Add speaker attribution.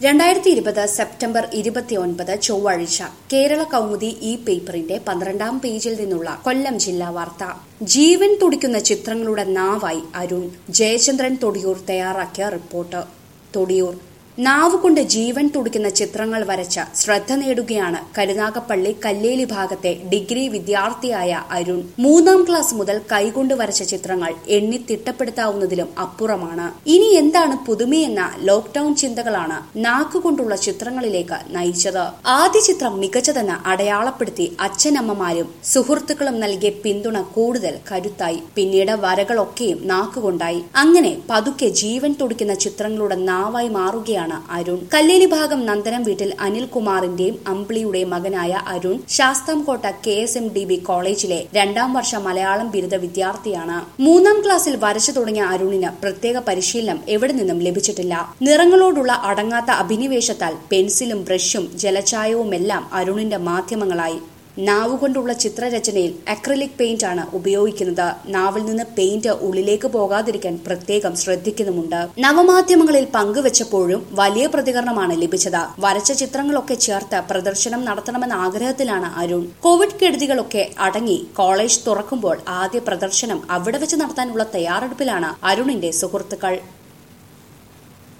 Speaker 1: രണ്ടായിരത്തി ഇരുപത് സെപ്റ്റംബർ ഇരുപത്തിയൊൻപത് ചൊവ്വാഴ്ച കേരള കൗമുദി ഈ പേപ്പറിന്റെ പന്ത്രണ്ടാം പേജിൽ നിന്നുള്ള കൊല്ലം ജില്ലാ വാർത്ത ജീവൻ തുടിക്കുന്ന ചിത്രങ്ങളുടെ നാവായി അരുൺ ജയചന്ദ്രൻ തൊടിയൂർ തയ്യാറാക്കിയ റിപ്പോർട്ട് തൊടിയൂർ നാവുകൊണ്ട് ജീവൻ തുടിക്കുന്ന ചിത്രങ്ങൾ വരച്ച ശ്രദ്ധ നേടുകയാണ് കരുനാഗപ്പള്ളി കല്ലേലി ഭാഗത്തെ ഡിഗ്രി വിദ്യാർത്ഥിയായ അരുൺ മൂന്നാം ക്ലാസ് മുതൽ കൈകൊണ്ട് വരച്ച ചിത്രങ്ങൾ എണ്ണി തിട്ടപ്പെടുത്താവുന്നതിലും അപ്പുറമാണ് ഇനി എന്താണ് പുതുമയെന്ന ലോക്ഡൌൺ ചിന്തകളാണ് നാക്കുകൊണ്ടുള്ള ചിത്രങ്ങളിലേക്ക് നയിച്ചത് ആദ്യ ചിത്രം മികച്ചതെന്ന് അടയാളപ്പെടുത്തി അച്ഛനമ്മമാരും സുഹൃത്തുക്കളും നൽകിയ പിന്തുണ കൂടുതൽ കരുത്തായി പിന്നീട് വരകളൊക്കെയും നാക്കുകൊണ്ടായി അങ്ങനെ പതുക്കെ ജീവൻ തുടിക്കുന്ന ചിത്രങ്ങളുടെ നാവായി മാറുകയാണ് അരുൺ കല്ലേലി ഭാഗം നന്ദനം വീട്ടിൽ അനിൽകുമാറിന്റെയും അമ്പിളിയുടെയും മകനായ Arun Sasthamcotta K S M D B കോളേജിലെ രണ്ടാം വർഷ മലയാളം ബിരുദ വിദ്യാർത്ഥിയാണ് മൂന്നാം ക്ലാസ്സിൽ വരച്ചു തുടങ്ങിയ അരുണിന് പ്രത്യേക പരിശീലനം എവിടെ നിന്നും ലഭിച്ചിട്ടില്ല നിറങ്ങളോടുള്ള അടങ്ങാത്ത അഭിനിവേശത്താൽ പെൻസിലും ബ്രഷും ജലച്ചായവുമെല്ലാം അരുണിന്റെ മാധ്യമങ്ങളായി നാവുകൊണ്ടുള്ള ചിത്രരചനയിൽ അക്രലിക് പെയിന്റ് ആണ് ഉപയോഗിക്കുന്നത് നാവിൽ നിന്ന് പെയിന്റ് ഉള്ളിലേക്ക് പോകാതിരിക്കാൻ പ്രത്യേകം ശ്രദ്ധിക്കുന്നുമുണ്ട് നവമാധ്യമങ്ങളിൽ പങ്കുവച്ചപ്പോഴും വലിയ പ്രതികരണമാണ് ലഭിച്ചത് വരച്ച ചിത്രങ്ങളൊക്കെ ചേർത്ത് പ്രദർശനം നടത്തണമെന്ന ആഗ്രഹത്തിലാണ് അരുൺ കോവിഡ് കെടുതികളൊക്കെ അടങ്ങി കോളേജ് തുറക്കുമ്പോൾ ആദ്യ പ്രദർശനം അവിടെ വെച്ച് നടത്താനുള്ള തയ്യാറെടുപ്പിലാണ് അരുണിന്റെ സുഹൃത്തുക്കൾ